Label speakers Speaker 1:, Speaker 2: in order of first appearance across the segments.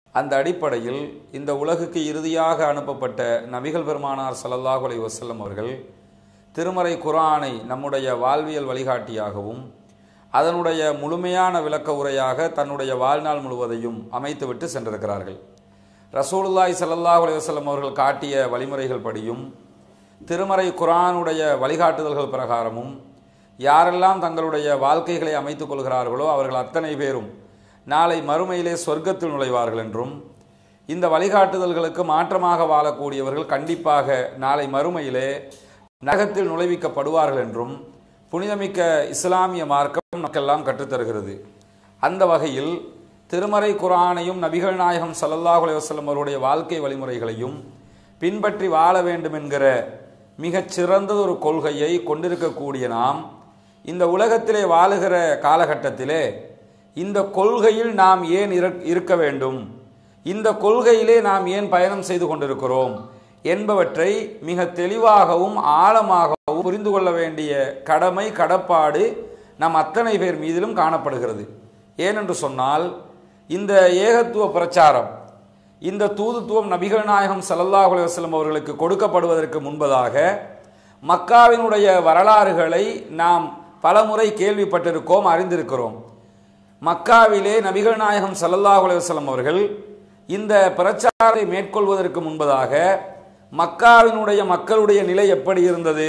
Speaker 1: அந்த அடிப்படையில் இந்த உலகுக்கு இறுதியாக அனுப்பப்பட்ட நபிகள் பெருமானார் ஸல்லல்லாஹு அலைஹி வஸல்லம் அவர்கள் திருமறை குர்ஆனை நம்முடைய வாழ்வியல் வழிகாட்டியாகவும் அதனுடைய முழுமையான விளக்க உரையாக தன்னுடைய வாழ்நாள் முழுவதையும் அமைத்துவிட்டு சென்றிருக்கிறார்கள் ரசூலுல்லாஹி ஸல்லல்லாஹு அலைஹி வஸல்லம் அவர்கள் காட்டிய வழிமுறைகள் படியும் திருமறை குர்ஆனுடைய வழிகாட்டுதல்கள் பிரகாரமும் யாரெல்லாம் தங்களுடைய வாழ்க்கைகளை அமைத்துக் கொள்கிறார்களோ அவர்கள் அத்தனை பேரும் நாளை மறுமையிலே சொர்க்கத்தில் நுழைவார்கள் என்றும் இந்த வழிகாட்டுதல்களுக்கு மாற்றமாக வாழக்கூடியவர்கள் கண்டிப்பாக நாளை மறுமையிலே நரகத்தில் நுழைவிக்கப்படுவார்கள் என்றும் புனிதமிக்க இஸ்லாமிய மார்க்கம் நமக்கெல்லாம் கற்றுத்தருகிறது அந்த வகையில் திருமறை குர்ஆனையும் நபிகள் நாயகம் ஸல்லல்லாஹு அலைஹி வஸல்லம் அவருடைய வாழ்க்கை வழிமுறைகளையும் பின்பற்றி வாழ வேண்டும் என்கிற மிகச் சிறந்ததொரு கொள்கையை கொண்டிருக்கக்கூடிய நாம் இந்த உலகத்திலே வாழுகிற காலகட்டத்திலே இந்த கொள்கையில் நாம் ஏன் இரு- இருக்க வேண்டும் இந்த கொள்கையிலே நாம் ஏன் பயணம் செய்து கொண்டிருக்கிறோம் என்பவற்றை மிக தெளிவாகவும் ஆழமாகவும் புரிந்து கொள்ள வேண்டிய கடமை கடப்பாடு நம் அத்தனை பேர் மீதிலும் காணப்படுகிறது ஏனென்று சொன்னால் இந்த ஏகத்துவ பிரச்சாரம் இந்த தூதுத்துவம் நபிகள் நாயகம் ஸல்லல்லாஹு அலைஹி வஸல்லம் அவர்களுக்கு கொடுக்கப்படுவதற்கு முன்பதாக மக்காவினுடைய வரலாறுகளை நாம் பலமுறை கேள்விப்பட்டிருக்கோம் அறிந்திருக்கிறோம் மக்காவிலே நபிகள் நாயகம் ஸல்லல்லாஹு அலைஹி வஸல்லம் அவர்கள் இந்த பிரச்சாரத்தை மேற்கொள்வதற்கு முன்பதாக மக்காவினுடைய மக்களுடைய நிலை எப்படி இருந்தது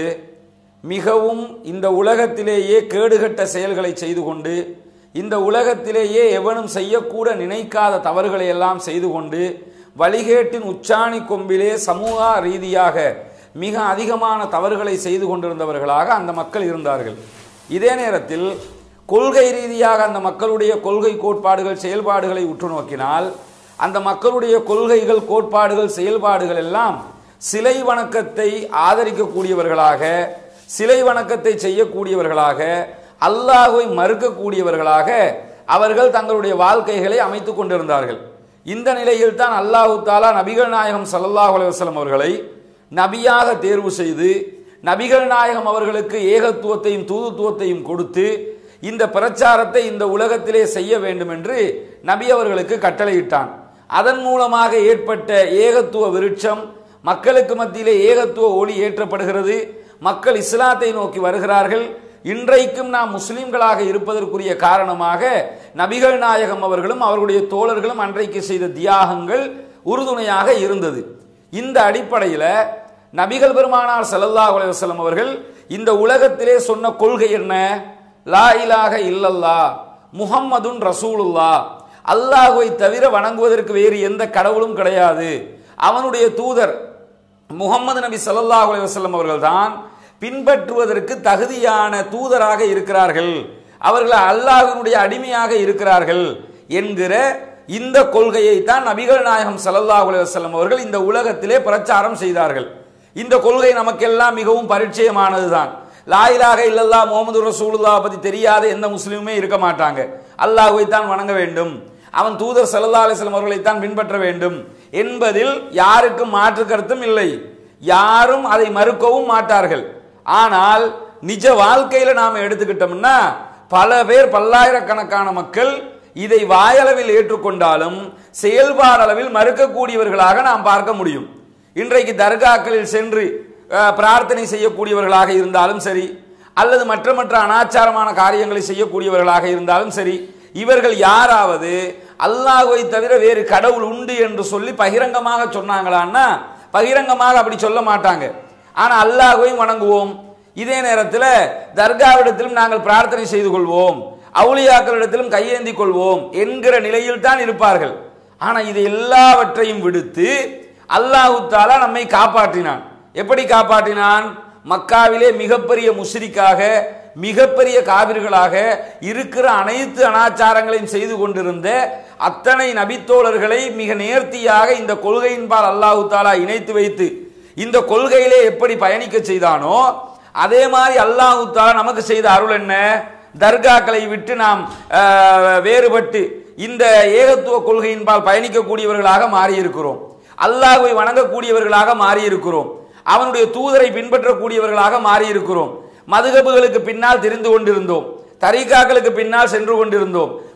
Speaker 1: மிகவும் இந்த உலகத்திலேயே கேடுகட்ட செயல்களை செய்து கொண்டு இந்த உலகத்திலேயே எவனும் செய்யக்கூட நினைக்காத தவறுகளை எல்லாம் செய்து கொண்டு வழிகேட்டின் உச்சாணி கொம்பிலே சமூக ரீதியாக மிக அதிகமான தவறுகளை செய்து கொண்டிருந்தவர்களாக அந்த மக்கள் இருந்தார்கள் இதே நேரத்தில் கொள்கை ரீதியாக அந்த மக்களுடைய கொள்கை கோட்பாடுகள் செயல்பாடுகளை உற்று நோக்கினால் அந்த மக்களுடைய கொள்கைகள் கோட்பாடுகள் செயல்பாடுகள் எல்லாம் சிலை வணக்கத்தை ஆதரிக்கக்கூடியவர்களாக சிலை வணக்கத்தை செய்யக்கூடியவர்களாக அல்லாஹ்வை மறுக்கக்கூடியவர்களாக அவர்கள் தங்களுடைய வாழ்க்கைகளை அமைத்துக் கொண்டிருந்தார்கள் இந்த நிலையில் தான் அல்லாஹு தாலா நபிகள் நாயகம் ஸல்லல்லாஹு அலைஹி வஸல்லம் அவர்களை நபியாக தேர்வு செய்து நபிகள் நாயகம் அவர்களுக்கு ஏகத்துவத்தையும் தூதுத்துவத்தையும் கொடுத்து இந்த பிரச்சாரத்தை இந்த உலகத்திலே செய்ய வேண்டும் என்று நபி அவர்களுக்கு கட்டளையிட்டான் அதன் மூலமாக ஏற்பட்ட ஏகத்துவ விருட்சம் மக்களுக்கு மத்தியிலே ஏகத்துவ ஒளி ஏற்றப்படுகிறது மக்கள் இஸ்லாத்தை நோக்கி வருகிறார்கள் இன்றைக்கும் நாம் முஸ்லிம்களாக இருப்பதற்குரிய காரணமாக நபிகள் நாயகம் அவர்களும் அவர்களுடைய தோழர்களும் அன்றைக்கு செய்த தியாகங்கள் உறுதுணையாக இருந்தது இந்த அடிப்படையில் நபிகள் பெருமானார் ஸல்லல்லாஹு அலைஹி வஸல்லம் அவர்கள் இந்த உலகத்திலே சொன்ன கொள்கை என்ன லா இலாஹ இல்லல்லா முஹம்மதுன் ரசூலுல்லா அல்லாஹ்வை தவிர வணங்குவதற்கு வேறு எந்த கடவுளும் கிடையாது அவனுடைய தூதர் முகமது நபி ஸல்லல்லாஹு அலைஹி வஸல்லம் அவர்கள்தான் பின்பற்றுவதற்கு தகுதியான தூதராக இருக்கிறார்கள் அவர்கள் அல்லாஹ்வினுடைய அடிமையாக இருக்கிறார்கள் என்கிற இந்த கொள்கையை தான் நபிகள் நாயகம் ஸல்லல்லாஹு அலைஹி வஸல்லம் அவர்கள் இந்த உலகத்திலே பிரச்சாரம் செய்தார்கள் இந்த கொள்கை நமக்கெல்லாம் மிகவும் பரிச்சயமானதுதான் லாயிலாக இல்லல்லா முகமது ரசூலுல்லா பத்தி தெரியாத எந்த முஸ்லீமுமே இருக்க மாட்டாங்க அல்லாஹ்வை தான் வணங்க வேண்டும் அவன் தூதர் ஸல்லல்லாஹு அலைஹி வஸல்லம் அவர்களை தான் பின்பற்ற வேண்டும் என்பதில் யாருக்கும் மாற்று கருத்தும் இல்லை யாரும் அதை மறுக்கவும் மாட்டார்கள் ஆனால் நிஜ வாழ்க்கையில நாம எடுத்துக்கிட்டோம்னா பல பேர் பல்லாயிரக்கணக்கான மக்கள் இதை வாயளவில் ஏற்றுக்கொண்டாலும் செயல்பாடளவில் மறுக்கக்கூடியவர்களாக நாம் பார்க்க முடியும் இன்றைக்கு தர்காக்களில் சென்று அஹ், பிரார்த்தனை செய்யக்கூடியவர்களாக இருந்தாலும் சரி அல்லது மற்ற மற்ற அனாச்சாரமான காரியங்களை செய்யக்கூடியவர்களாக இருந்தாலும் சரி இவர்கள் யாராவது அல்லாஹ்வை தவிர வேறு கடவுள் உண்டு என்று சொல்லி பகிரங்கமாக சொன்னாங்களான்னா பகிரங்கமாக அப்படி சொல்ல மாட்டாங்க ஆனா அல்லாஹ்வையும் வணங்குவோம் இதே நேரத்தில் தர்காவிடத்திலும் நாங்கள் பிரார்த்தனை செய்து கொள்வோம் அவுளியாக்களிடத்திலும் கையேந்தி கொள்வோம் என்கிற நிலையில் தான் இருப்பார்கள் ஆனா இது எல்லாவற்றையும் விடுத்து அல்லாஹு தாலா நம்மை காப்பாற்றினான் எப்படி காப்பாற்றினான் மக்காவிலே மிகப்பெரிய முஸ்ரிக்காக மிகப்பெரிய காவிர்களாக இருக்கிற அனைத்து அனாச்சாரங்களையும் செய்து கொண்டிருந்த அத்தனை நபித்தோழர்களை மிக நேர்த்தியாக இந்த கொள்கையின்பால் அல்லாஹு தாலா இணைத்து வைத்து இந்த கொள்கையிலே எப்படி பயணிக்க செய்தானோ அதே மாதிரி அல்லாஹு தாலா நமக்கு செய்த அருள் என்ன தர்காக்களை விட்டு நாம் அஹ், வேறுபட்டு இந்த ஏகத்துவ கொள்கையின்பால் பயணிக்கக்கூடியவர்களாக மாறியிருக்கிறோம் அல்லாஹ்வை வணங்கக்கூடியவர்களாக மாறியிருக்கிறோம் அவனுடைய தூதரை பின்பற்றக்கூடியவர்களாக மாறியிருக்கிறோம் மதுகபுகளுக்கு பின்னால் தெரிந்து கொண்டிருந்தோம் தரிகாக்களுக்கு பின்னால் சென்று கொண்டிருந்தோம்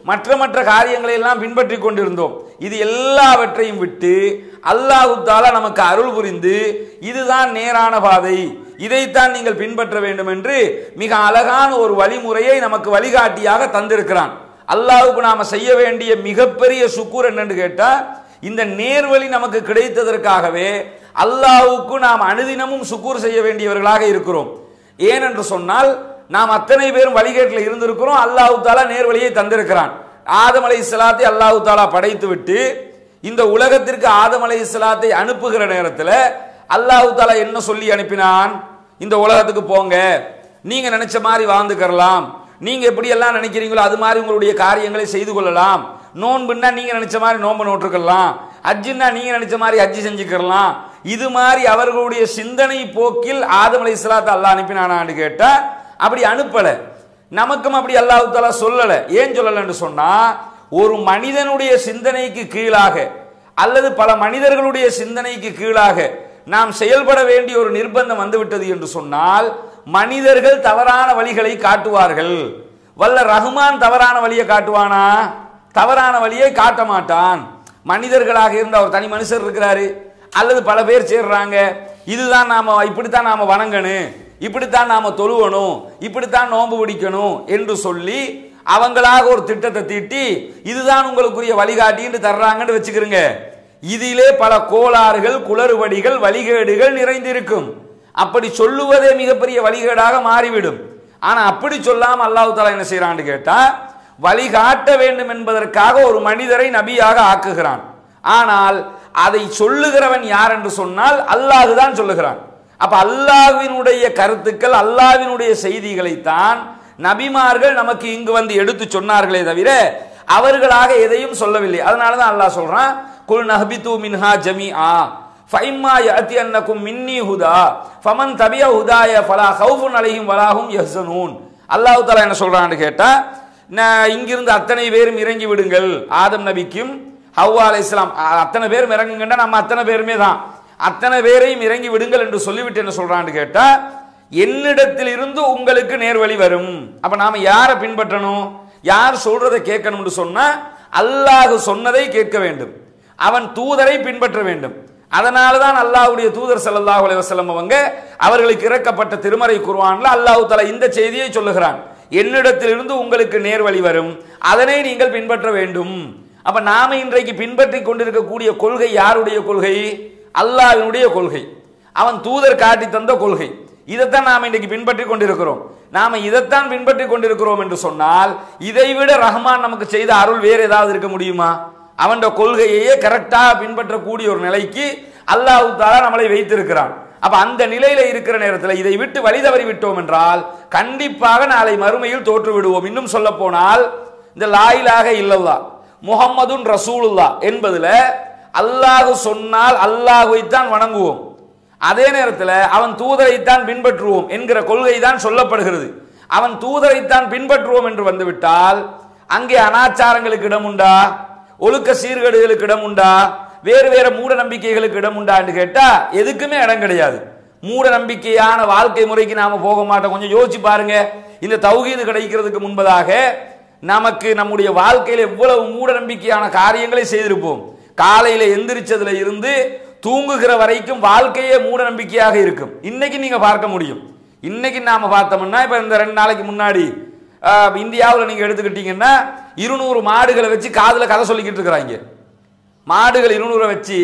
Speaker 1: மற்ற மற்ற காரியங்களை எல்லாம் பின்பற்றி கொண்டிருந்தோம் இது எல்லாவற்றையும் விட்டு அல்லாஹு தாலா நமக்கு அருள் புரிந்து இதுதான் நேரான பாதை இதைத்தான் நீங்கள் பின்பற்ற வேண்டும் என்று மிக அழகான ஒரு வழிமுறையை நமக்கு வழிகாட்டியாக தந்திருக்கிறான் அல்லாஹ்வுக்கு நாம செய்ய வேண்டிய மிகப்பெரிய சுக்கூர் என்னன்னு கேட்டா இந்த நேர்வழி நமக்கு கிடைத்ததற்காகவே அல்லாஹ்வுக்கு நாம் அனுதினமும் சுக்கூர் செய்ய வேண்டியவர்களாக இருக்கிறோம் ஏனென்று சொன்னால் நாம் அத்தனை பேரும் வழிகேட்டில் இருந்திருக்கிறோம் அல்லாஹு தாலா நேர்வழியை தந்திருக்கிறான் ஆதம் அலை இஸ்லாத்தை அல்லாஹு தாலா படைத்து விட்டு இந்த உலகத்திற்கு ஆதம் அலை இஸ்லாத்தை அனுப்புகிற நேரத்தில் அல்லாஹு தாலா என்ன சொல்லி அனுப்பினான் இந்த உலகத்துக்கு போங்க நீங்க நினைச்ச மாதிரி வாழ்ந்துக்கறலாம் நீங்க எப்படி எல்லாம் நினைக்கிறீங்களோ அது மாதிரி உங்களுடைய காரியங்களை செய்து கொள்ளலாம் நோன்புன்னா நீங்க நினைச்ச மாதிரி நோன்பு நோட்டுக்கலாம் ஹஜ்ஜுன்னா நீங்க நினைச்ச மாதிரி ஹஜ்ஜி செஞ்சுக்கலாம் இது மாதிரி அவர்களுடைய சிந்தனை போக்கில் ஆதம் அலை இஸ்லாத்தை அல்லாஹ் அனுப்பினானான்னு கேட்டா அப்படி அனுப்பல நமக்கும் அப்படி அல்லாஹு தாலா சொல்லல ஏன் சொல்லலன்னு சொன்னா ஒரு மனிதனுடைய சிந்தனைக்கு கீழாக அல்லது பல மனிதர்களுடைய சிந்தனைக்கு கீழாக நாம் செயல்பட வேண்டிய ஒரு நிர்பந்தம் வந்துவிட்டது என்று சொன்னால் மனிதர்கள் தவறான வழிகளை காட்டுவார்கள் வல்ல ரஹ்மான் தவறான வழியை காட்டுவானா தவறான வழியை காட்ட மாட்டான் மனிதர்களாக இருந்த ஒரு தனி மனுஷர் இருக்கிறாரு அல்லது பல பேர் சேர்றாங்க இதுதான் நாம இப்படித்தான் நாம வணங்கணும் இப்படித்தான் நாம தொழுவணும் இப்படித்தான் நோன்பு பிடிக்கணும் என்று சொல்லி அவங்களாக ஒரு திட்டத்தை தீட்டி இதுதான் உங்களுக்குரிய வழிகாட்டின்னு தர்றாங்கன்னு வச்சுக்கிறோங்க இதிலே பல கோளாறுகள் குளறுபடிகள் வழிகேடுகள் நிறைந்திருக்கும் அப்படி சொல்லுவதே மிகப்பெரிய வழிகேடாக மாறிவிடும் ஆனா அப்படி சொல்லாம அல்லாஹ் தாலா என்ன செய்யறான்னு கேட்டா வழிகாட்ட வேண்டும் என்பதற்காக ஒரு மனிதரை நபியாக ஆக்குகிறான் ஆனால் அதை சொல்லுகிறவன் யார் என்று சொன்னால் அல்லாஹ் தான் சொல்லுகிறான் அப்ப அல்லாஹ்வினுடைய கருத்துக்கள் அல்லாஹ்வினுடைய செய்திகளைத்தான் நபிமார்கள் நமக்கு இங்கு வந்து எடுத்து சொன்னார்களே தவிர அவர்களாக எதையும் சொல்லவில்லை அதனால தான் அல்லாஹ் சொல்றான் குல் நஹ்பித்து மின்ஹா ஜமீஆ ஃபைம்மா யஅதி அன்னக்கும் மின்னி ஹுதா ஃபமன் தபிய ஹுதாய ஃபலா ஹவுஃபுன் அலைஹிம் வலாஹும் யஹ்சனூன் அல்லாஹ் தஆலா என்ன சொல்றான்னு கேட்டா நான் இங்கிருந்து அத்தனை பேரும் இறங்கி விடுங்கள் ஆதம் நபிக்கும் ஹவ்வா அலைஹிஸ்ஸலாம் அ- அத்தனை பேரும் இறங்குங்கன்னா நம்ம அத்தனை பேருமே தான் அத்தனை பேரையும் இறங்கி விடுங்கள் என்று சொல்லிவிட்டு என்ன சொல்றான்னு கேட்டா என்னிடத்தில் இருந்து உங்களுக்கு நேர்வழி வரும் அப்ப நாம யாரை பின்பற்றணும் யார் சொல்றதை கேட்கணும்னு சொன்னா அல்லாஹ் சொன்னதை கேட்க வேண்டும் அவன் தூதரை பின்பற்ற வேண்டும் அதனால தான் அல்லாஹ்வுடைய தூதர் ஸல்லல்லாஹு அலைஹி வஸல்லம் அவங்க அவர்களுக்கு இறக்கப்பட்ட திருமறை குர்ஆன்ல அல்லாஹ் தஆலா இந்த செய்தியை சொல்லுகிறான் என்னிடத்திலிருந்து உங்களுக்கு நேர்வழி வரும் அதனை நீங்கள் பின்பற்ற வேண்டும் அப்ப நாம இன்றைக்கு பின்பற்றி கொண்டிருக்கக்கூடிய கொள்கை யாருடைய கொள்கை அல்லாஹ்வினுடைய கொள்கை அவன் தூதர் காட்டி தந்த கொள்கை இதைத்தான் நாம இன்றைக்கு பின்பற்றி கொண்டிருக்கிறோம் நாம இதைத்தான் பின்பற்றி கொண்டிருக்கிறோம் என்று சொன்னால் இதைவிட ரஹ்மான் நமக்கு செய்த அருள் வேற ஏதாவது இருக்க முடியுமா அவன் கொள்கையையே கரெக்டாக பின்பற்றக்கூடிய ஒரு நிலைக்கு அல்லாஹ் தாலா நம்மளை வைத்திருக்கிறான் அப்ப அந்த நிலையில இருக்கிற நேரத்தில் இதை விட்டு வழி தவறி விட்டோம் என்றால் கண்டிப்பாக நாளை மறுமையில் தோற்று விடுவோம் இன்னும் சொல்ல போனால் இந்த லாயிலாக இல்லல்லா முஹம்மதுன் ரசூலுல்லா என்பதுல அல்லாஹ் சொன்னால் அல்லாஹுவைத்தான் வணங்குவோம் அதே நேரத்தில் அவன் தூதரைத்தான் பின்பற்றுவோம் என்கிற கொள்கை தான் சொல்லப்படுகிறது அவன் தூதரைத்தான் பின்பற்றுவோம் என்று வந்துவிட்டால் அங்கே அனாச்சாரங்களுக்கு இடம் உண்டா ஒழுக்க சீர்கேடுகளுக்கு இடம் உண்டா வேறு வேறு மூட நம்பிக்கைகளுக்கு இடம் உண்டா என்று கேட்டா எதுக்குமே இடம் கிடையாது மூட நம்பிக்கையான வாழ்க்கை முறைக்கு நாம போக மாட்டோம் கொஞ்சம் யோசிச்சு பாருங்க இந்த தௌஹீது கிடைக்கிறதுக்கு முன்பதாக நமக்கு நம்முடைய வாழ்க்கையில எவ்வளவு மூட நம்பிக்கையான காரியங்களை செய்திருப்போம் காலையில எந்திரிச்சதுல இருந்து தூங்குகிற வரைக்கும் வாழ்க்கையே மூட நம்பிக்கையாக இருக்கும் இன்னைக்கு நீங்க பார்க்க முடியும் இன்னைக்கு நாம பார்த்தோம்னா இப்ப இந்த ரெண்டு நாளைக்கு முன்னாடி இந்தியாவில் நீங்க எடுத்துக்கிட்டீங்கன்னா இருநூறு மாடுகளை வச்சு காதுல கதை சொல்லிக்கிட்டு இருக்கிறாங்க மாடுகள் இருநூறை வச்சு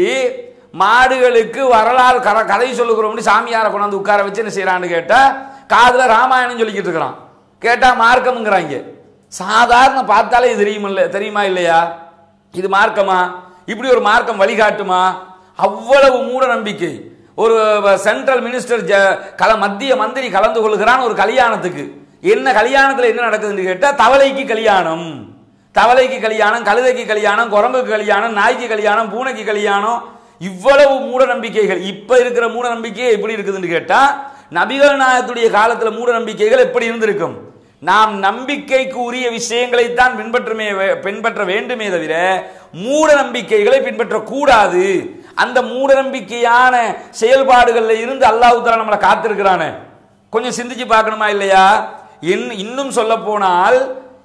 Speaker 1: மாடுகளுக்கு வரலாறு கர- கதை சொல்லுகிறோம்னு சாமியாரை கொண்டாந்து உட்கார வச்சு என்ன செய்யறான்னு கேட்டா காதுல ராமாயணம் சொல்லிக்கிட்டு இருக்கிறான் கேட்டா மார்க்கம்ங்கிறாங்க சாதாரண பார்த்தாலே இது தெரியுமில்ல தெரியுமா இல்லையா இது மார்க்கமா இப்படி ஒரு மார்க்கம் வழிகாட்டுமா அவ்வளவு மூட நம்பிக்கை ஒரு சென்ட்ரல் மினிஸ்டர் ஜ- கல மத்திய மந்திரி கலந்து கொள்கிறான் ஒரு கல்யாணத்துக்கு என்ன கல்யாணத்துல என்ன நடக்குதுன்னு கேட்டா தவளைக்கு கல்யாணம் தவளைக்கு கல்யாணம் கழுதைக்கு கல்யாணம் குரங்குக்கு கல்யாணம் நாய்க்கு கல்யாணம் பூனைக்கு கல்யாணம் இவ்வளவு மூட நம்பிக்கைகள் இப்ப இருக்கிற மூட நம்பிக்கை எப்படி இருக்குதுன்னு கேட்டா நபிகள் நாயகத்துடைய காலத்துல மூட நம்பிக்கைகள் எப்படி இருந்திருக்கும் நாம் நம்பிக்கைக்கு உரிய விஷயங்களைத்தான் பின்பற்றுமே வே- பின்பற்ற வேண்டுமே தவிர மூட நம்பிக்கைகளை பின்பற்றக்கூடாது அந்த மூட நம்பிக்கையான செயல்பாடுகள்ல இருந்து அல்லாஹ் தஆலா நம்மளை காத்திருக்கிறானே கொஞ்சம் சிந்திச்சு பார்க்கணுமா இல்லையா இன்- இன்னும் சொல்ல போனால்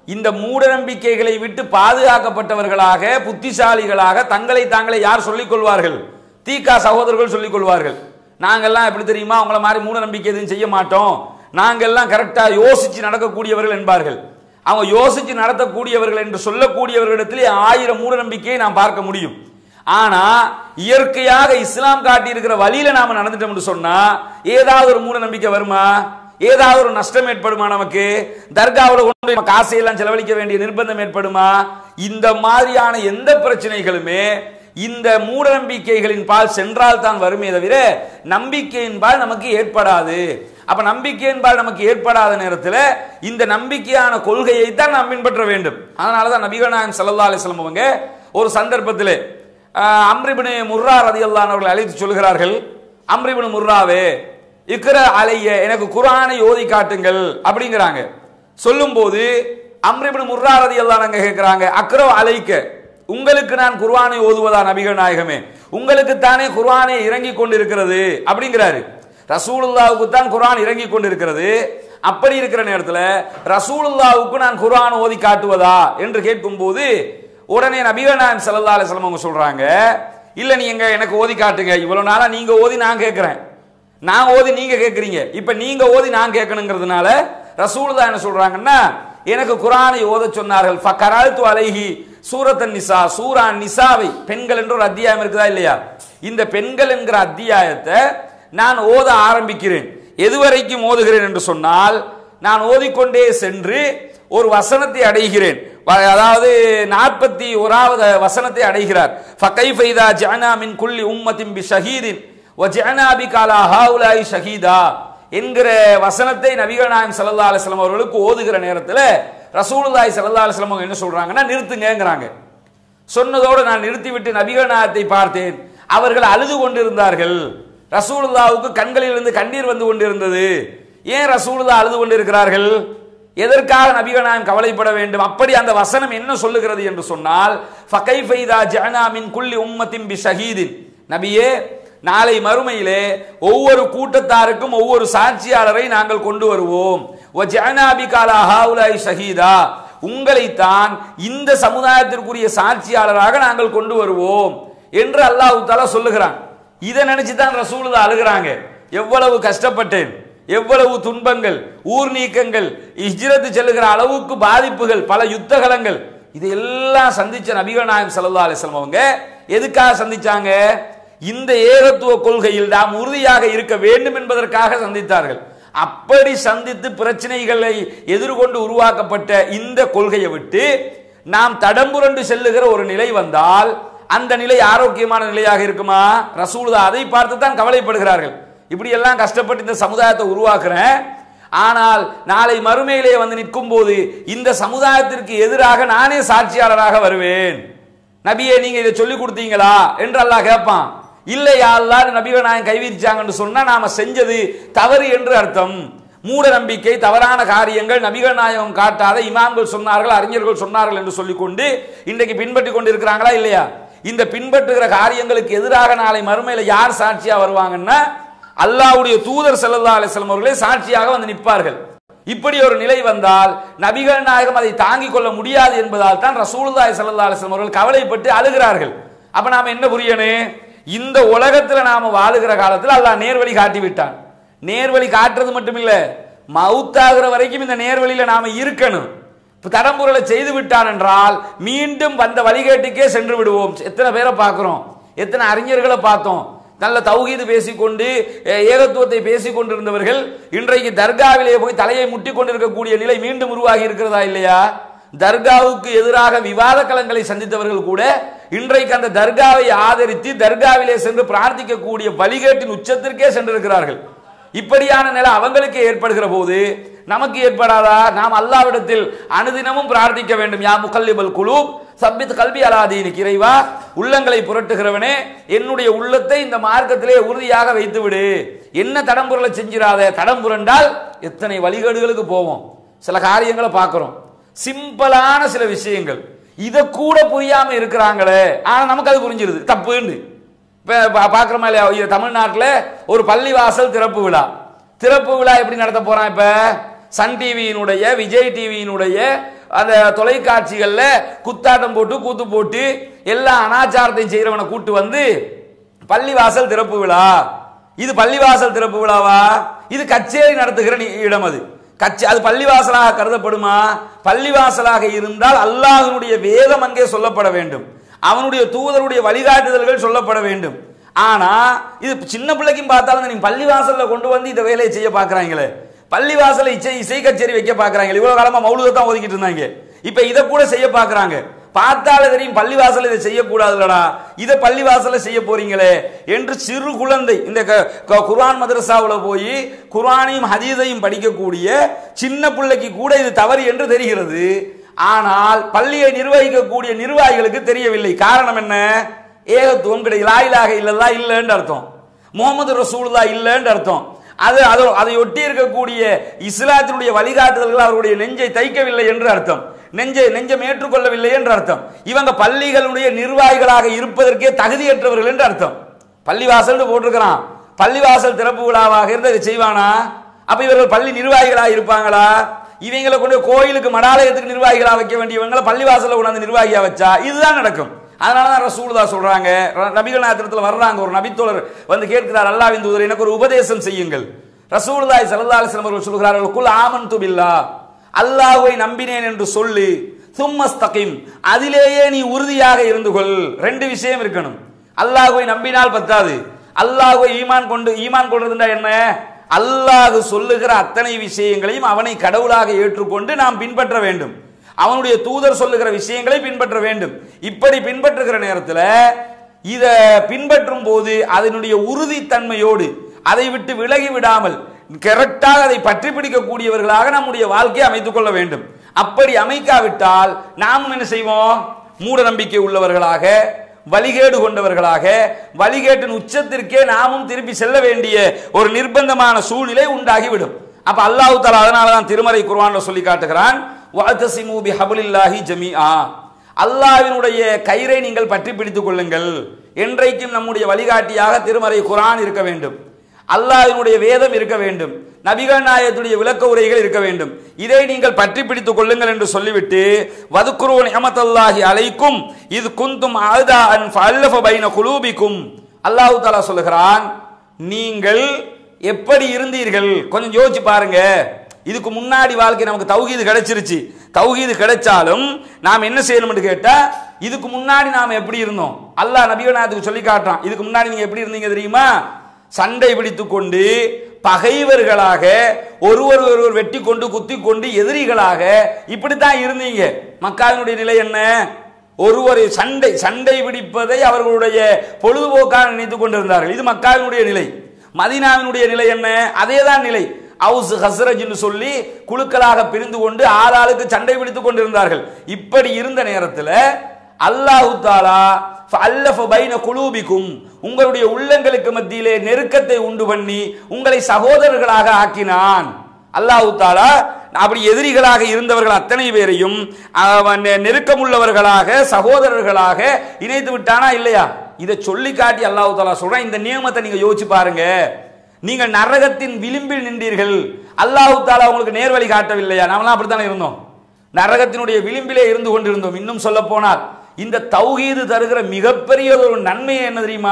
Speaker 1: இந்த மூட நம்பிக்கைகளை விட்டு பாதுகாக்கப்பட்டவர்களாக புத்திசாலிகளாக தங்களை தாங்களே யார் சொல்லிக் கொள்வார்கள் தீகா சகோதரர்கள் சொல்லிக் கொள்வார்கள் நாங்கெல்லாம் எப்படி தெரியுமா உங்களை மாதிரி மூட நம்பிக்கை எதுவும் செய்ய மாட்டோம் நாங்கெல்லாம் கரெக்டா யோசிச்சு நடக்கக்கூடியவர்கள் என்பார்கள் அவங்க யோசிச்சு நடத்தக்கூடியவர்கள் என்று சொல்லக்கூடியவர்களிடத்திலே ஆயிரம் மூட நம்பிக்கையை நாம் பார்க்க முடியும் ஆனா இயற்கையாக இஸ்லாம் காட்டி இருக்கிற வழியில நாம நடந்துட்டோம் என்று சொன்னா ஏதாவது ஒரு மூட நம்பிக்கை வருமா ஏதாவது ஒரு நஷ்டம் ஏற்படுமா நமக்கு தர்காவில் கொண்டு போய் காசையெல்லாம் செலவழிக்க வேண்டிய நிர்பந்தம் ஏற்படுமா இந்த மாதிரியான எந்த பிரச்சனைகளுமே இந்த மூட நம்பிக்கைகளின் பால் சென்றால் தான் வருமே தவிர நம்பிக்கையின் பால் நமக்கு ஏற்படாது அப்ப நம்பிக்கையின் பால் நமக்கு ஏற்படாத நேரத்தில் இந்த நம்பிக்கையான கொள்கையை தான் நாம் பின்பற்ற வேண்டும் அதனால தான் நபிகள் நாயகம் ஸல்லல்லாஹு அலைஹி வஸல்லம் அவங்க ஒரு சந்தர்ப்பத்தில் அம்ரிபின் முர்ரா ரதியல்லான் அவர்கள் அழைத்து சொல்கிறார்கள் அம்ரிபின் முர்ராவே இக்கிற அலைய எனக்கு குர்ஆனை ஓதி காட்டுங்கள் அப்படிங்கிறாங்க சொல்லும்போது அம்ரிபின் முர்ரா ரதியல்லான் அங்க கேட்கிறாங்க அக்ரோ அலைக்க உங்களுக்கு நான் குர்ஆனை ஓதுவதா நபிகள் நாயகமே உங்களுக்கு தானே குர்ஆனை இறங்கி கொண்டிருக்கிறது அப்படிங்கிறாரு ரசூலுல்லாவுக்கு தான் குர்ஆன் இறங்கி கொண்டிருக்கிறது அப்படி இருக்கிற நேரத்தில் ரசூலுல்லாவுக்கு நான் குர்ஆன் ஓதி காட்டுவதா என்று கேட்கும்போது உடனே நபிகள் நாயகம் ஸல்லல்லாஹு அலைஹி வஸல்லம் அவங்க சொல்றாங்க இல்ல நீங்க எனக்கு ஓதி காட்டுங்க இவ்வளவு நாளா நீங்க ஓதி நான் கேட்கிறேன் நான் ஓதி நீங்க கேட்கறீங்க இப்ப நீங்க ஓதி நான் கேட்கணுங்கிறதுனால ரசூலுல்லாஹ் என்ன சொல்றாங்கன்னா எனக்கு குர்ஆனை ஓத சொன்னார்கள் ஃபகரால்து அலைஹி சூரத்தன் நிசா சூரா நிசாவை பெண்கள் என்ற ஒரு அத்தியாயம் இருக்குதா இல்லையா இந்த பெண்கள் என்கிற அத்தியாயத்தை நான் ஓத ஆரம்பிக்கிறேன் எதுவரைக்கும் ஓதுகிறேன் என்று சொன்னால் நான் ஓதிக்கொண்டே சென்று ஒரு வசனத்தை அடைகிறேன் வ- அதாவது நாற்பத்தி ஓராவது வசனத்தை அடைகிறார் ஃபகைஃப இதா ஜஅனா மின் குல்லி உம்மத்தின் பி ஷஹீதின் வ ஜஅனா பி காலா ஹாவுலாய் ஷஹீதா என்கிற வசனத்தை நபிகள் நாயகம் ஸல்லல்லாஹு அலைஹி வஸல்லம் அவர்களுக்கு ஓதுகிற நேரத்தில் ரசூலுல்லாஹி ஸல்லல்லாஹு அலைஹி வஸல்லம் அவங்க என்ன சொல்றாங்கன்னா நிறுத்துங்கங்கறாங்க சொன்னதோடு நான் நிறுத்திவிட்டு நபிகள் நாயகத்தை பார்த்தேன் அவர்கள் அழுது கொண்டிருந்தார்கள் ரசூலுல்லாவுக்கு கண்களிலிருந்து கண்ணீர் வந்து கொண்டிருந்தது ஏன் ரசூலுல்லா அழுது கொண்டிருக்கிறார்கள் எதற்காக நபிகள் நாயகம் கவலைப்பட வேண்டும் அப்படி அந்த வசனம் என்ன சொல்லுகிறது என்று சொன்னால் ஃபகைஃப இதா ஜஅனா மின் குல்லி உம்மத்தின் பி ஷஹீதின் நபியே நாளை மறுமையிலே ஒவ்வொரு கூட்டத்தாருக்கும் ஒவ்வொரு சாட்சியாளரை நாங்கள் கொண்டு வருவோம் வ ஜஅனா பி காலா ஹாவுலாய் ஷஹீதா உங்களைத்தான் இந்த சமுதாயத்திற்குரிய சாட்சியாளராக நாங்கள் கொண்டு வருவோம் என்று அல்லாஹ் தாலா சொல்லுகிறான் இதை நினைச்சு தான் ரசூலுல்லா அழுகிறாங்க எவ்வளவு கஷ்டப்பட்டேன் எவ்வளவு துன்பங்கள் ஊர் நீக்கங்கள் ஹிஜ்ரத்து செல்லுகிற அளவுக்கு பாதிப்புகள் பல யுத்தகலங்கள் இதையெல்லாம் சந்திச்ச நபிகள் நாயகம் ஸல்லல்லாஹு அலைஹி வஸல்லம் அவங்க எதுக்காக சந்திச்சாங்க இந்த ஏகத்துவ கொள்கையில் நாம் உறுதியாக இருக்க வேண்டும் என்பதற்காக சந்தித்தார்கள் அப்படி சந்தித்து பிரச்சனைகளை எதிர்கொண்டு உருவாக்கப்பட்ட இந்த கொள்கையை விட்டு நாம் தடம்புரண்டு செல்லுகிற ஒரு நிலை வந்தால் அந்த நிலை ஆரோக்கியமான நிலையாக இருக்குமா ரசூலுதா அதை பார்த்து தான் கவலைப்படுகிறார்கள் இப்படி எல்லாம் கஷ்டப்பட்டு இந்த சமுதாயத்தை உருவாக்குறேன் ஆனால் நாளை மறுமையிலே வந்து நிற்கும் போது இந்த சமுதாயத்திற்கு எதிராக நானே சாட்சியாளராக வருவேன் நபியே நீங்க இதை சொல்லி கொடுத்தீங்களா என்று அல்லாஹ் கேட்பான் இல்லையா அல்லாஹ் நபிகள் நாயகம் கைவிரிச்சாங்கன்னு சொன்னா நாம செஞ்சது தவறு என்று அர்த்தம் மூட நம்பிக்கை தவறான காரியங்கள் நபிகள் நாயகம் காட்டாத இமாம்கள் சொன்னார்கள் அறிஞர்கள் சொன்னார்கள் என்று சொல்லிக்கொண்டு இன்றைக்கு பின்பற்றி கொண்டு இருக்கிறாங்களா இல்லையா இந்த பின்பற்றுகிற காரியங்களுக்கு எதிராக நாளை மறுமையில யார் சாட்சியா வருவாங்கன்னா அல்லாஹ்வுடைய தூதர் ஸல்லல்லாஹு அலைஹி வஸல்லம் அவர்களே சாட்சியாக வந்து நிற்பார்கள் இப்படி ஒரு நிலை வந்தால் நபிகள் நாயகம் அதை தாங்கிக் கொள்ள முடியாது என்பதால் தான் ரசூலுல்லாஹி ஸல்லல்லாஹு அலைஹி வஸல்லம் அவர்கள் கவலைப்பட்டு அழுகிறார்கள் அப்ப நாம என்ன புரியணும் இந்த உலகத்துல நாம வாழுகிற காலத்துல அல்லாஹ் நேர்வழி காட்டி விட்டான் நேர்வழி காட்டுறது மட்டும் இல்ல மவுத்தாகிற வரைக்கும் இந்த நேர்வழியில நாம இருக்கணும் இப்ப தடம்புரலை செய்து விட்டான் என்றால் மீண்டும் வந்த வழிகேட்டுக்கே சென்று விடுவோம் எத்தனை பேரை பார்க்கிறோம் எத்தனை அறிஞர்களை பார்த்தோம் நல்ல தௌஹீது பேசிக்கொண்டு அஹ், ஏகத்துவத்தை பேசிக் கொண்டிருந்தவர்கள் இன்றைக்கு தர்காவிலே போய் தலையை முட்டி கொண்டிருக்கக்கூடிய நிலை மீண்டும் உருவாகி இருக்கிறதா இல்லையா தர்காவுக்கு எதிராக விவாத களங்களை சந்தித்தவர்கள் கூட இன்றைக்கு அந்த தர்காவை ஆதரித்து தர்காவிலே சென்று பிரார்த்திக்கக்கூடிய வழிகேட்டின் உச்சத்திற்கே சென்றிருக்கிறார்கள் இப்படியான நிலை அவங்களுக்கு ஏற்படுகிற போது நமக்கு ஏற்படாதா நாம் அல்லாவிடத்தில் அனுதினமும் பிரார்த்திக்க வேண்டும் யா முகல்லிபல் குழு சப்பித் கல்வி அலாதீனுக்கு இறைவா உள்ளங்களை புரட்டுகிறவனே என்னுடைய உள்ளத்தை இந்த மார்க்கத்திலே உறுதியாக வைத்து விடு என்ன தடம்புரலை செஞ்சிராத தடம் புரண்டால் எத்தனை வழிகேடுகளுக்கு போவோம் சில காரியங்களை பார்க்கிறோம் சிம்பிளான சில விஷயங்கள் இதை கூட புரியாம இருக்கிறாங்களே ஆனா நமக்கு அது புரிஞ்சிருது தப்புன்னு இப்ப பா- பார்க்கிறோமா இல்லையா இது தமிழ்நாட்டுல ஒரு பள்ளிவாசல் திறப்பு விழா திறப்பு விழா எப்படி நடத்த போறான் இப்ப சன் டிவியினுடைய விஜய் டிவியினுடைய அந்த தொலைக்காட்சிகள்ல குத்தாட்டம் போட்டு கூத்து போட்டு எல்லா அனாச்சாரத்தையும் செய்யறவனை கூட்டு வந்து பள்ளிவாசல் திறப்பு விழா இது பள்ளிவாசல் திறப்பு விழாவா இது கச்சேரி நடத்துகிற நி- இடம் அது கச்சே அது பள்ளிவாசலாக கருதப்படுமா பள்ளிவாசலாக இருந்தால் அல்லாஹ்வினுடைய வேதம் அங்கே சொல்லப்பட வேண்டும் அவனுடைய தூதருடைய வழிகாட்டுதல்கள் சொல்லப்பட வேண்டும் ஆனா இது சின்ன பிள்ளைக்கும் பார்த்தாலும் நீங்க பள்ளிவாசல்ல கொண்டு வந்து இந்த வேலையை செய்ய பாக்குறாங்களே பள்ளிவாசல்ல இசை இசை கச்சேரி வைக்க பாக்குறாங்க இவ்வளவு காலமா மௌலுதை தான் ஒதுக்கிட்டு இருந்தாங்க இப்ப இதை கூட செய்ய பாக்குறாங்க பார்த்தாலே தெரியும் பள்ளிவாசல் இதை செய்யக்கூடாதுலடா இதை பள்ளிவாசல்ல செய்ய போறீங்களே என்று சிறு குழந்தை இந்த க- க- குர்ஆன் மதரசாவுல போய் குர்ஆனையும் ஹதீதையும் படிக்கக்கூடிய சின்ன பிள்ளைக்கு கூட இது தவறு என்று தெரிகிறது ஆனால் பள்ளியை நிர்வகிக்கக்கூடிய நிர்வாகிகளுக்கு தெரியவில்லை காரணம் என்ன ஏகத்துவம் கிடையாது லாயிலாக இல்லல்லா இல்லைன்னு அர்த்தம் முகமது ரசூலுல்லா இல்லைன்னு அர்த்தம் அது அது அதை ஒட்டி இருக்கக்கூடிய இஸ்லாத்தினுடைய வழிகாட்டுதல்கள் அவருடைய நெஞ்சை தைக்கவில்லை என்று அர்த்தம் நெஞ்சை நெஞ்சம் ஏற்றுக்கொள்ளவில்லை என்று அர்த்தம் இவங்க பள்ளிகளுடைய நிர்வாகிகளாக இருப்பதற்கே தகுதியற்றவர்கள் என்று அர்த்தம் பள்ளிவாசல் போட்டிருக்கிறான் பள்ளிவாசல் திறப்பு விழாவாக இருந்து இதை செய்வானா அப்ப இவர்கள் பள்ளி நிர்வாகிகளாக இருப்பாங்களா இவங்களை கொண்டு கோயிலுக்கு மடாலயத்துக்கு நிர்வாகிகளா வைக்க வேண்டியவங்களை பள்ளிவாசல்ல கொண்டாந்து நிர்வாகியா வச்சா இதுதான் நடக்கும் அதனால தான் ரசூலுதா சொல்றாங்க ர- நபிகள் நாயகத்தில் வர்றாங்க ஒரு நபித்தோழர் வந்து கேட்கிறார் அல்லாஹ்வின் தூதர் எனக்கு ஒரு உபதேசம் செய்யுங்கள் ரசூலுல்லாஹி ஸல்லல்லாஹு அலைஹி வஸல்லம் அவர்கள் சொல்கிறார்கள் குல் ஆமன்து பில்லாஹ் அல்லாஹ்வை நம்பினேன் என்று சொல்லு சும்மஸ்தகிம் அதிலேயே நீ உறுதியாக இருந்து கொள் ரெண்டு விஷயம் இருக்கணும் அல்லாஹ்வை நம்பினால் பத்தாது அல்லாஹ்வை ஈமான் கொண்டு ஈமான் கொண்டதுண்டா என்ன அல்லாஹ் சொல்லுகிற அத்தனை விஷயங்களையும் அவனை கடவுளாக ஏற்றுக்கொண்டு நாம் பின்பற்ற வேண்டும் அவனுடைய தூதர் சொல்லுகிற விஷயங்களை பின்பற்ற வேண்டும் இப்படி பின்பற்றுகிற நேரத்தில் இத பின்பற்றும் போது அதனுடைய உறுதித்தன்மையோடு அதை விட்டு விலகி விடாமல் கரெக்டாக அதை பற்றி பிடிக்கக்கூடியவர்களாக நம்முடைய வாழ்க்கையை அமைத்துக் கொள்ள வேண்டும் அப்படி அமைக்காவிட்டால் நாமும் என்ன செய்வோம் மூட நம்பிக்கை உள்ளவர்களாக வழிகேடு கொண்டவர்களாக வழிகேட்டின் உச்சத்திற்கே நாமும் திருப்பி செல்ல வேண்டிய ஒரு நிர்பந்தமான சூழ்நிலை உண்டாகிவிடும் அப்ப அல்லாஹ் தஆலா அதனால தான் திருமறை குர்ஆன்ல சொல்லி காட்டுகிறான் வஅதஸிமு பிஹப்லில்லாஹி ஜமீஆ அல்லாஹ்வினுடைய கயிறை நீங்கள் பற்றி பிடித்துக் கொள்ளுங்கள் என்றைக்கும் நம்முடைய வழிகாட்டியாக திருமறை குர்ஆன் இருக்க வேண்டும் அல்லாஹ்வினுடைய வேதம் இருக்க வேண்டும் நபிகள் நாயகத்துடைய விளக்க உரைகள் இருக்க வேண்டும் இதை நீங்கள் பற்றி பிடித்துக் கொள்ளுங்கள் என்று சொல்லிவிட்டு வதுக்குரு நியமத்தல்லாஹி அலைக்கும் இது குந்தும் ஆதா அன் ஃபல்லஃப பைன குலூபிக்கும் அல்லாஹ் தஆலா சொல்லுகிறான் நீங்கள் எப்படி இருந்தீர்கள் கொஞ்சம் யோசிச்சு பாருங்க இதுக்கு முன்னாடி வாழ்க்கை நமக்கு தௌஹீது கிடைச்சிருச்சு தௌஹீது கிடைச்சாலும் நாம் என்ன செய்யணும்னு கேட்டா இதுக்கு முன்னாடி நாம் எப்படி இருந்தோம் அல்லாஹ் நபிகள் நாயகத்துக்கு சொல்லி காட்டுறான் இதுக்கு முன்னாடி நீங்க எப்படி இருந்தீங்க தெரியுமா சண்டை பிடித்துக் கொண்டு பகைவர்களாக ஒருவர் ஒருவர் வெட்டி கொண்டு குத்தி கொண்டு எதிரிகளாக இப்படித்தான் இருந்தீங்க மக்காவினுடைய நிலை என்ன ஒருவர் சண்டை சண்டை பிடிப்பதை அவர்களுடைய பொழுதுபோக்காக நினைத்துக் கொண்டிருந்தார்கள் இது மக்காவினுடைய நிலை மதீனாவினுடைய நிலை என்ன அதேதான் நிலை அவுஸ் ஹஸ்ரஜ் என்று சொல்லி குழுக்களாக பிரிந்து கொண்டு ஆளாளுக்கு சண்டை பிடித்துக் கொண்டிருந்தார்கள் இப்படி இருந்த நேரத்தில் அல்லாஹு தாலா அல்லஃப பைன குலூபிக்கும் உங்களுடைய உள்ளங்களுக்கு மத்தியிலே நெருக்கத்தை உண்டு பண்ணி உங்களை சகோதரர்களாக ஆக்கினான் அல்லாஹு தாலா அப்படி எதிரிகளாக இருந்தவர்கள் அத்தனை பேரையும் அவன் நெருக்கமுள்ளவர்களாக சகோதரர்களாக இணைத்து விட்டானா இல்லையா இதை சொல்லி காட்டி அல்லாஹு தாலா சொல்றான் இந்த நியமத்தை நீங்க யோசிச்சு பாருங்க நீங்கள் நரகத்தின் விளிம்பில் நின்றீர்கள் அல்லாஹு தாலா உங்களுக்கு நேர்வழி காட்டவில்லையா நாமெல்லாம் அப்படித்தானே இருந்தோம் நரகத்தினுடைய விளிம்பிலே இருந்து கொண்டிருந்தோம் இன்னும் சொல்ல போனால் இந்த தௌஹீது தருகிற மிகப்பெரிய ஒரு நன்மை என்ன தெரியுமா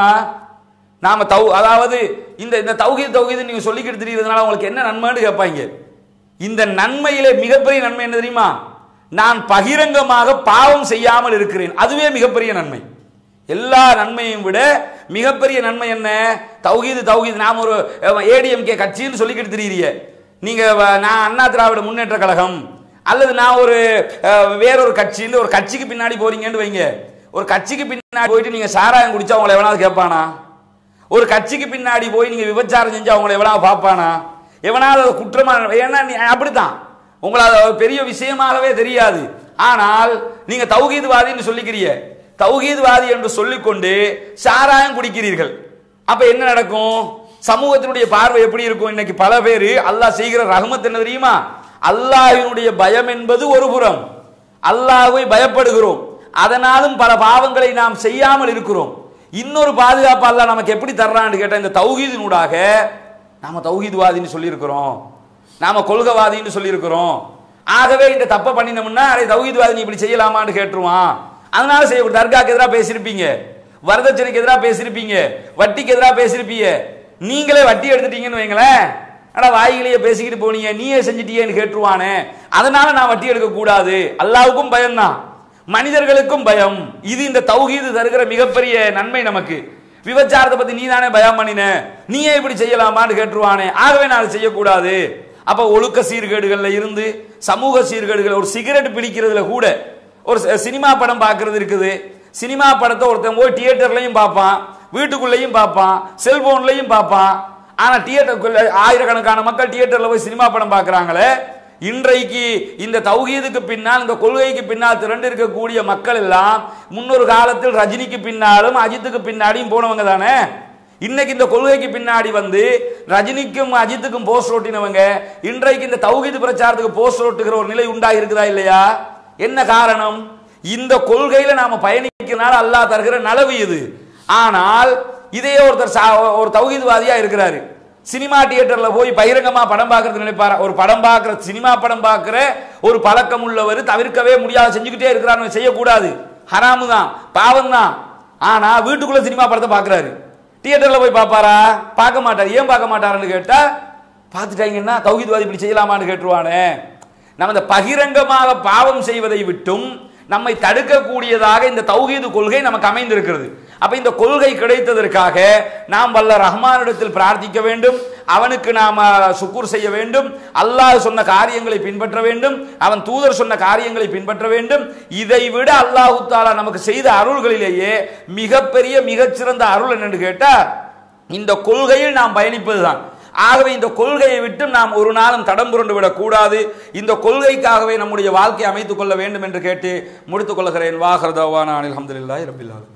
Speaker 1: நாம தௌ அதாவது இந்த இந்த தௌஹீத் தௌஹீது நீங்க சொல்லிக்கிட்டு தெரியறதுனால உங்களுக்கு என்ன நன்மைன்னு கேட்பாங்க இந்த நன்மையிலே மிகப்பெரிய நன்மை என்ன தெரியுமா நான் பகிரங்கமாக பாவம் செய்யாமல் இருக்கிறேன் அதுவே மிகப்பெரிய நன்மை எல்லா நன்மையும் விட மிகப்பெரிய நன்மை என்ன தௌஹீது தௌஹீது நாம் ஒரு ஏடிஎம்கே கட்சின்னு சொல்லிக்கிட்டு தெரியுறீங்க நீங்க வ- நான் அண்ணா திராவிட முன்னேற்ற கழகம் அல்லது நான் ஒரு அஹ், வேறொரு கட்சின்னு ஒரு கட்சிக்கு பின்னாடி போறீங்கன்னு வைங்க ஒரு கட்சிக்கு பின்னாடி போயிட்டு நீங்க சாராயம் குடிச்சா உங்களை எவனாவது கேட்பானா ஒரு கட்சிக்கு பின்னாடி போய் நீங்க விபச்சாரம் செஞ்சா உங்களை எவனாவது பார்ப்பானா எவனாவது அது குற்றமா ஏன்னா நீ அப்படித்தான் உங்களை அது ஒரு பெரிய விஷயமாகவே தெரியாது ஆனால் நீங்க தௌஹீத்வாதின்னு சொல்லிக்கிறீங்க தௌஹீத்வாதி என்று சொல்லிக்கொண்டு சாராயம் குடிக்கிறீர்கள் அப்ப என்ன நடக்கும் சமூகத்தினுடைய பார்வை எப்படி இருக்கும் இன்னைக்கு பல பேர் அல்லாஹ் செய்கிற ரஹமத் என்ன தெரியுமா அல்லாஹ்வினுடைய பயம் என்பது ஒரு புறம் அல்லாஹ்வை பயப்படுகிறோம் அதனாலும் பல பாவங்களை நாம் செய்யாமல் இருக்கிறோம் இன்னொரு பாதுகாப்பு அல்லாஹ் நமக்கு எப்படி தர்றான்னு கேட்ட இந்த தௌஹீதினூடாக நாம தௌஹீத்வாதின்னு சொல்லியிருக்கிறோம் நாம கொள்கைவாதின்னு சொல்லியிருக்கிறோம் ஆகவே இந்த தப்பை பண்ணினோம்னா அரை தௌஹீத்வாதி நீ இப்படி செய்யலாமான்னு கேட்டுருவான் அதனால செய்யக்கூடாது தர்காக்கு எதிராக பேசியிருப்பீங்க வரதட்சணைக்கு எதிராக பேசியிருப்பீங்க வட்டிக்கு எதிராக பேசியிருப்பீங்க நீங்களே வட்டி எடுத்துட்டீங்கன்னு வைங்களேன் அட வாய்களையே பேசிக்கிட்டு போனீங்க நீயே செஞ்சிட்டியேன்னு கேட்டுருவானே அதனால நான் வட்டி எடுக்க கூடாது அல்லாவுக்கும் பயம்தான் மனிதர்களுக்கும் பயம் இது இந்த தௌஹீது தருகிற மிகப்பெரிய நன்மை நமக்கு விபச்சாரத்தை பத்தி நீ தானே பயம் பண்ணின நீயே இப்படி செய்யலாமான்னு கேட்டுருவானே ஆகவே நான் அதை செய்யக்கூடாது அப்ப ஒழுக்க சீர்கேடுகள்ல இருந்து சமூக சீர்கேடுகள் ஒரு சிகரெட் பிடிக்கிறதுல கூட ஒரு சி- சினிமா படம் பார்க்கிறது இருக்குது சினிமா படத்தை ஒருத்தன் போய் தியேட்டர்லையும் பார்ப்பான் வீட்டுக்குள்ளேயும் பார்ப்பான் செல்போன்லையும் பார்ப்பான் ஆனா தியேட்டருக்குள்ள ஆயிரக்கணக்கான மக்கள் தியேட்டர்ல போய் சினிமா படம் பார்க்கறாங்களே இன்றைக்கு இந்த தௌஹீதுக்கு பின்னால் இந்த கொள்கைக்கு பின்னால் திரண்டு இருக்கக்கூடிய மக்கள் எல்லாம் முன்னொரு காலத்தில் ரஜினிக்கு பின்னாலும் அஜித்துக்கு பின்னாடியும் போனவங்க தானே இன்னைக்கு இந்த கொள்கைக்கு பின்னாடி வந்து ரஜினிக்கும் அஜித்துக்கும் போஸ்ட் ஓட்டினவங்க இன்றைக்கு இந்த தௌஹீது பிரச்சாரத்துக்கு போஸ்ட் ஓட்டுகிற ஒரு நிலை உண்டாகி இருக்குதா இல்லையா என்ன காரணம் இந்த கொள்கையில நாம பயணிக்கிறனால அல்லாஹ் தருகிற நலவு இது ஆனால் இதே ஒருத்தர் சா- ஒரு தௌஹீத்வாதியா இருக்கிறாரு சினிமா தியேட்டர்ல போய் பகிரங்கமா படம் பார்க்கறது நினைப்பாரா ஒரு படம் பார்க்கிற சினிமா படம் பார்க்கிற ஒரு பழக்கம் உள்ளவர் தவிர்க்கவே முடியாது செஞ்சுக்கிட்டே இருக்கிறாரு செய்யக்கூடாது ஹராமு தான் பாவம் தான் ஆனா வீட்டுக்குள்ள சினிமா படத்தை பார்க்கறாரு தியேட்டர்ல போய் பார்ப்பாரா பார்க்க மாட்டார் ஏன் பார்க்க மாட்டாருன்னு கேட்டா பார்த்துட்டாங்கன்னா தௌஹீத்வாதி இப்படி செய்யலாமான்னு கேட்டுருவானே நம்ம இந்த பகிரங்கமாக பாவம் செய்வதை விட்டும் நம்மை தடுக்கக்கூடியதாக இந்த தௌஹீது கொள்கை நமக்கு அமைந்திருக்கிறது அப்ப இந்த கொள்கை கிடைத்ததற்காக நாம் வல்ல ரஹ்மானிடத்தில் பிரார்த்திக்க வேண்டும் அவனுக்கு நாம சுக்கூர் செய்ய வேண்டும் அல்லாஹ் சொன்ன காரியங்களை பின்பற்ற வேண்டும் அவன் தூதர் சொன்ன காரியங்களை பின்பற்ற வேண்டும் இதை விட அல்லாஹு தாலா நமக்கு செய்த அருள்களிலேயே மிகப்பெரிய மிகச்சிறந்த அருள் என்னன்னு கேட்டா இந்த கொள்கையில் நாம் பயணிப்பதுதான் ஆகவே இந்த கொள்கையை விட்டு நாம் ஒரு நாளும் தடம் புரண்டு விடக்கூடாது இந்த கொள்கைக்காகவே நம்முடைய வாழ்க்கையை அமைத்துக் கொள்ள வேண்டும் என்று கேட்டு முடித்துக் கொள்கிறேன் வாகரதவான அனில் அஹமதுல்லாஹி ரபில் ஆலமீன்